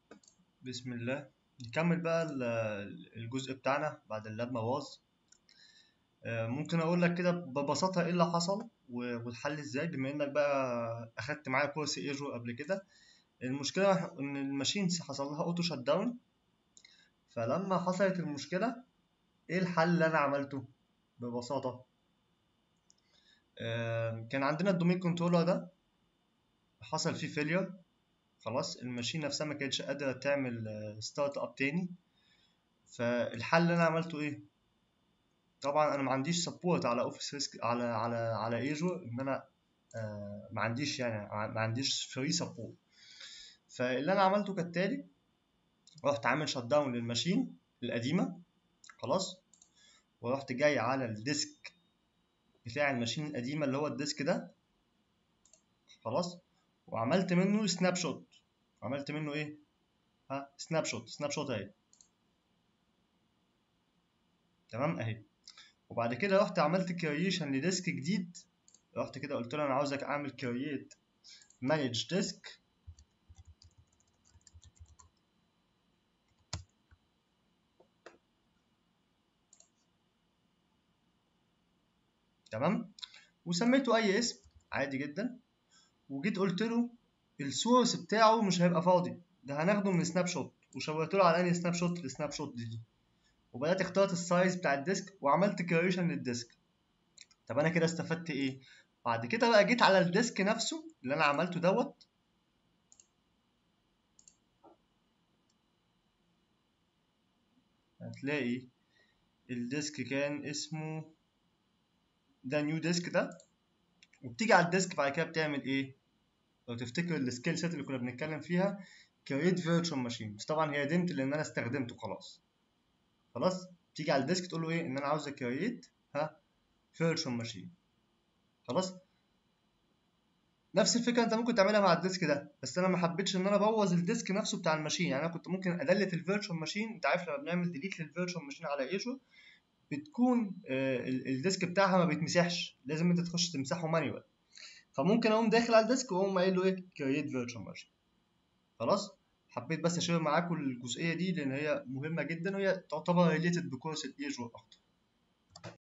بسم الله نكمل بقى ال- الجزء بتاعنا بعد اللاب ما باظ آه، ممكن اقول لك كده ببساطه ايه اللي حصل و- والحل ازاي بما انك بقى اخدت معايا كورس ايجو قبل كده المشكله ان الماشين حصل لها اوتو شت داون فلما حصلت المشكله ايه الحل اللي انا عملته ببساطه آه، كان عندنا الدومين كنترولر ده حصل فيه فيلير خلاص الماشين نفسها ما كانتش قادره تعمل ستارت اب تاني فالحل اللي انا عملته ايه طبعا انا ما عنديش سبورت على اوفيس ريسك على على على ايجو ان انا آه ما عنديش يعني ما عنديش فري سبورت فاللي انا عملته كالتالي رحت عامل شت داون للماشين القديمه خلاص ورحت جاي على الديسك بتاع الماشين القديمه اللي هو الديسك ده خلاص وعملت منه سناب شوت عملت منه ايه ها سناب شوت سناب شوت اهي تمام اهي وبعد كده رحت عملت كرييشن لديسك جديد رحت كده قلت له انا عاوزك اعمل كرييت مانج ديسك تمام وسميته اي اسم عادي جدا وجيت قلت له السورس بتاعه مش هيبقى فاضي ده هناخده من سناب شوت وشاورت له على انهي سناب شوت السناب شوت دي, دي. وبدات اخترت السايز بتاع الديسك وعملت كريشن للديسك طب انا كده استفدت ايه بعد كده بقى جيت على الديسك نفسه اللي انا عملته دوت هتلاقي الديسك كان اسمه ده نيو ديسك ده وبتيجي على الديسك بعد كده بتعمل ايه لو تفتكر السكيل سيت اللي كنا بنتكلم فيها كريت فيرتشوال ماشين بس طبعا هي ديمت لان انا استخدمته خلاص خلاص تيجي على الديسك تقول له ايه ان انا عاوز كريت ها فيرتشوال ماشين خلاص نفس الفكره انت ممكن تعملها مع الديسك ده بس انا ما حبيتش ان انا ابوظ الديسك نفسه بتاع الماشين يعني انا كنت ممكن ادلت الفيرتشوال ماشين انت عارف لما بنعمل ديليت للفيرتشوال ماشين على ايجو بتكون آه الديسك بتاعها ما بيتمسحش لازم انت تخش تمسحه مانيوال فممكن اقوم داخل على الديسك واقوم قايل له ايه كريت فيرتشوال ماشين خلاص حبيت بس اشير معاكم الجزئيه دي لان هي مهمه جدا وهي تعتبر ريليتد بكورس الايجو اكتر